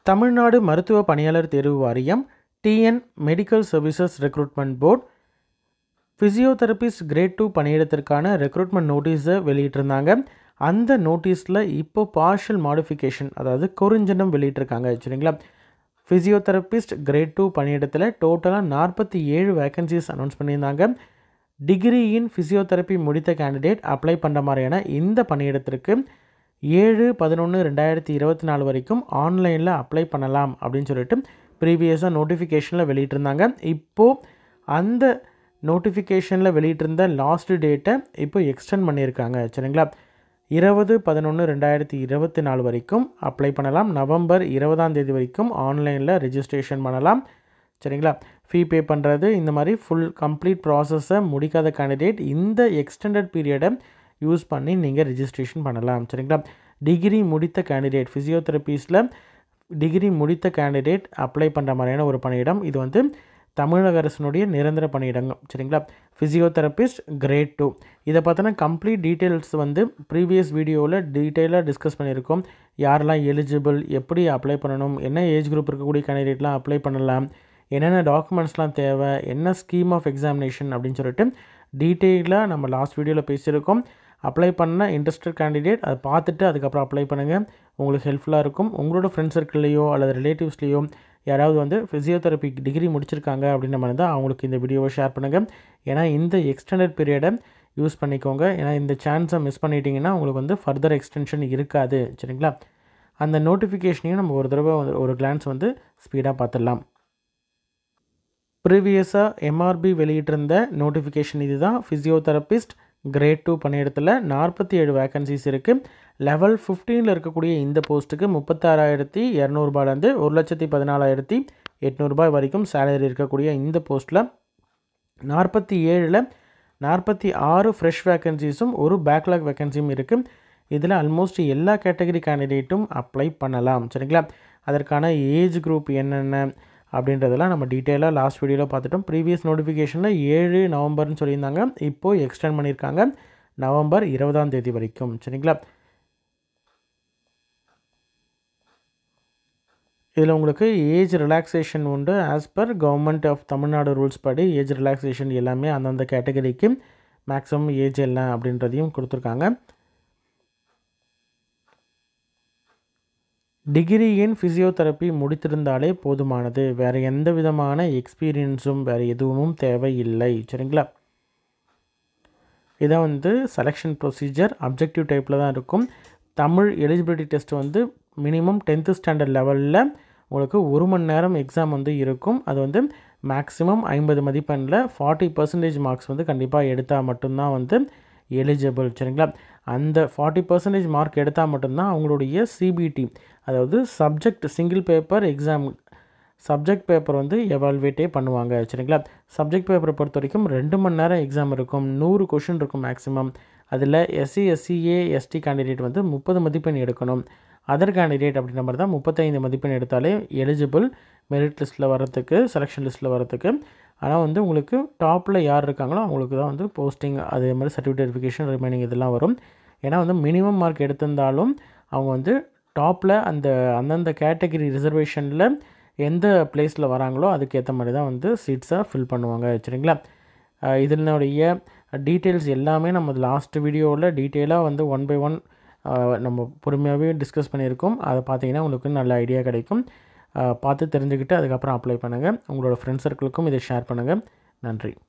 தமிழ்நாடு மருத்துவ பணியாளர் தேர்வு வாரியம் TN medical services recruitment board physiotherapist grade two பணியிடத்திற்கான ரெக்ரூட்மெண்ட் நோட்டீஸை வெளியிட்டிருந்தாங்க அந்த நோட்டீஸில் இப்போ பார்ஷியல் மாடிஃபிகேஷன் அதாவது குறுஞ்சனம் வெளியிட்டிருக்காங்க சரிங்களா ஃபிசியோதெரபிஸ்ட் கிரேட் டூ பணியிடத்தில் டோட்டலாக நாற்பத்தி ஏழு வேகன்சிஸ் அனௌன்ஸ் பண்ணியிருந்தாங்க டிகிரி இன் ஃபிசியோதெரப்பி முடித்த கேண்டிடேட் அப்ளை பண்ணுற மாதிரியான இந்த பணியிடத்திற்கு ஏழு பதினொன்று ரெண்டாயிரத்தி இருபத்தி நாலு வரைக்கும் ஆன்லைனில் அப்ளை பண்ணலாம் அப்படின்னு சொல்லிட்டு ப்ரீவியஸாக நோட்டிஃபிகேஷனில் வெளியிட்டிருந்தாங்க இப்போது அந்த நோட்டிஃபிகேஷனில் வெளியிட்டிருந்த லாஸ்ட் டேட்டை இப்போ எக்ஸ்டெண்ட் பண்ணியிருக்காங்க சரிங்களா இருபது பதினொன்று ரெண்டாயிரத்தி இருபத்தி நாலு வரைக்கும் அப்ளை பண்ணலாம் நவம்பர் இருபதாம் தேதி வரைக்கும் ஆன்லைனில் ரெஜிஸ்ட்ரேஷன் பண்ணலாம் சரிங்களா ஃபீ பே பண்ணுறது இந்த மாதிரி ஃபுல் கம்ப்ளீட் ப்ராசஸை முடிக்காத கேண்டிடேட் இந்த எக்ஸ்டெண்டட் பீரியடை யூஸ் பண்ணி நீங்கள் ரெஜிஸ்ட்ரேஷன் பண்ணலாம் சரிங்களா டிகிரி முடித்த கேண்டிடேட் ஃபிசியோதெரபிஸில் டிகிரி முடித்த கேண்டிடேட் அப்ளை பண்ணுற மாதிரியான ஒரு பணியிடம் இது வந்து தமிழக அரசினுடைய நிரந்தர பணியிடங்கள் சரிங்களா ஃபிசியோதெரபிஸ்ட் கிரேட் டூ இதை பார்த்தோன்னா கம்ப்ளீட் டீட்டெயில்ஸ் வந்து ப்ரீவியஸ் வீடியோவில் டீட்டெயிலாக டிஸ்கஸ் பண்ணியிருக்கோம் யாரெல்லாம் எலிஜிபிள் எப்படி அப்ளை பண்ணணும் என்ன ஏஜ் குரூப் இருக்கக்கூடிய கேண்டிடேட்லாம் அப்ளை பண்ணலாம் என்னென்ன டாக்குமெண்ட்ஸ்லாம் தேவை என்ன ஸ்கீம் ஆஃப் எக்ஸாமினேஷன் அப்படின்னு சொல்லிட்டு டீட்டெயிலாக நம்ம லாஸ்ட் வீடியோவில் பேசியிருக்கோம் அப்ளை பண்ண இன்ட்ரெஸ்டட் கேண்டிடேட் அதை பார்த்துட்டு அதுக்கப்புறம் அப்ளை பண்ணுங்கள் உங்களுக்கு ஹெல்ப்ஃபுல்லாக இருக்கும் உங்களோட ஃப்ரெண்ட்ஸ் சர்க்கிள்லேயோ அல்லது ரிலேட்டிவ்ஸ்லேயோ யாராவது வந்து ஃபிசியோதெரப்பி டிகிரி முடிச்சிருக்காங்க அப்படின்ற மாதிரி தான் அவங்களுக்கு இந்த வீடியோவை ஷேர் பண்ணுங்கள் ஏன்னா இந்த எக்ஸ்டெண்டட் பீரியடை யூஸ் பண்ணிக்கோங்க ஏன்னா இந்த சான்ஸை மிஸ் பண்ணிட்டீங்கன்னா உங்களுக்கு வந்து ஃபர்தர் எக்ஸ்டென்ஷன் இருக்காது சரிங்களா அந்த நோட்டிஃபிகேஷனையும் நம்ம ஒரு தடவை வந்து ஒரு கிளான்ஸ் வந்து ஸ்பீடாக பார்த்துடலாம் ப்ரீவியஸாக எம்ஆர்பி வெளியிட்டிருந்த நோட்டிஃபிகேஷன் இது தான் ஃபிசியோதெரபிஸ்ட் கிரேட் டூ பணியிடத்தில் நாற்பத்தி ஏழு வேக்கன்சிஸ் இருக்குது லெவல் ஃபிஃப்டீனில் இருக்கக்கூடிய இந்த போஸ்ட்டுக்கு முப்பத்தாறாயிரத்தி இரநூறுபாலேருந்து ஒரு லட்சத்தி பதினாலாயிரத்தி எட்நூறுபாய் வரைக்கும் சேலரி இருக்கக்கூடிய இந்த போஸ்ட்டில் நாற்பத்தி ஏழில் நாற்பத்தி ஆறு ஃப்ரெஷ் வேக்கன்சிஸும் ஒரு பேக்லாக் வேக்கன்சியும் இருக்குது இதில் ஆல்மோஸ்ட் எல்லா கேட்டகரி கேண்டிடேட்டும் அப்ளை பண்ணலாம் சரிங்களா அதற்கான ஏஜ் குரூப் என்னென்ன அப்படின்றதெல்லாம் நம்ம டீட்டெயிலாக லாஸ்ட் வீடியோவில் பார்த்துட்டோம் ப்ரீவியஸ் நோட்டிஃபிகேஷனில் ஏழு நவம்பர்னு சொல்லியிருந்தாங்க இப்போது எக்ஸ்டெண்ட் பண்ணியிருக்காங்க நவம்பர் இருபதாம் தேதி வரைக்கும் சரிங்களா இதில் உங்களுக்கு ஏஜ் ரிலாக்ஸேஷன் உண்டு as per government of Tamil Nadu rules படி ஏஜ் ரிலாக்ஸேஷன் எல்லாமே அந்தந்த கேட்டகரிக்கு மேக்ஸிமம் ஏஜ் எல்லாம் அப்படின்றதையும் கொடுத்துருக்காங்க டிகிரி இன் ஃபிசியோதெரப்பி முடித்திருந்தாலே போதுமானது வேறு எந்த விதமான எக்ஸ்பீரியன்ஸும் வேறு எதுவும் தேவையில்லை சரிங்களா இதை வந்து செலெக்ஷன் ப்ரொசீஜர் அப்ஜெக்டிவ் டைப்பில் தான் இருக்கும் தமிழ் எலிஜிபிலிட்டி டெஸ்ட் வந்து மினிமம் டென்த்து ஸ்டாண்டர்ட் லெவலில் உங்களுக்கு ஒரு மணி நேரம் எக்ஸாம் வந்து இருக்கும் அது வந்து மேக்ஸிமம் ஐம்பது மதிப்பெண்ணில் ஃபார்ட்டி பர்சன்டேஜ் மார்க்ஸ் வந்து கண்டிப்பாக எடுத்தால் மட்டும்தான் வந்து எலிஜிபிள் சரிங்களா அந்த ஃபார்ட்டி பர்சன்டேஜ் மார்க் எடுத்தால் மட்டும்தான் அவங்களுடைய சிபிடி அதாவது subject single paper exam subject paper வந்து எவால்வேட்டே பண்ணுவாங்க சரிங்களா சப்ஜெக்ட் பேப்பரை பொறுத்த வரைக்கும் ரெண்டு மணி நேரம் எக்ஸாம் இருக்கும் நூறு கொஷின் இருக்கும் மேக்ஸிமம் அதில் எஸ்சி எஸ்சிஏ எஸ்டி கேண்டிடேட் வந்து முப்பது மதிப்பெண் எடுக்கணும் அதர் கேண்டிடேட் அப்படின்ற மாதிரி தான் முப்பத்தைந்து மதிப்பெண் எடுத்தாலே எலிஜிபிள் மெரிட் லிஸ்ட்டில் வரத்துக்கு செலெக்ஷன் லிஸ்ட்டில் வரத்துக்கு ஆனால் வந்து உங்களுக்கு டாப்பில் யார் இருக்காங்களோ அவங்களுக்கு தான் வந்து போஸ்டிங் அதே மாதிரி சர்டிஃபிகேட் வெரிஃபிகேஷன் ரிமைனிங் இதெல்லாம் வரும் ஏன்னா வந்து மினிமம் மார்க் எடுத்திருந்தாலும் அவங்க வந்து டாப்பில் அந்த அந்தந்த கேட்டகரி ரிசர்வேஷனில் எந்த பிளேஸில் வராங்களோ அதுக்கேற்ற மாதிரி தான் வந்து சீட்ஸை ஃபில் பண்ணுவாங்க சரிங்களா இதனுடைய டீட்டெயில்ஸ் எல்லாமே நம்ம லாஸ்ட் வீடியோவில் டீட்டெயிலாக வந்து ஒன் பை ஒன் நம்ம பொறுமையாகவே டிஸ்கஸ் பண்ணியிருக்கோம் அதை பார்த்தீங்கன்னா உங்களுக்கு நல்ல ஐடியா கிடைக்கும் பார்த்து தெரிஞ்சுக்கிட்டு அதுக்கப்புறம் அப்ளை பண்ணுங்கள் உங்களோட ஃப்ரெண்ட்ஸ் சர்க்கிளுக்கும் இதை ஷேர் பண்ணுங்கள் நன்றி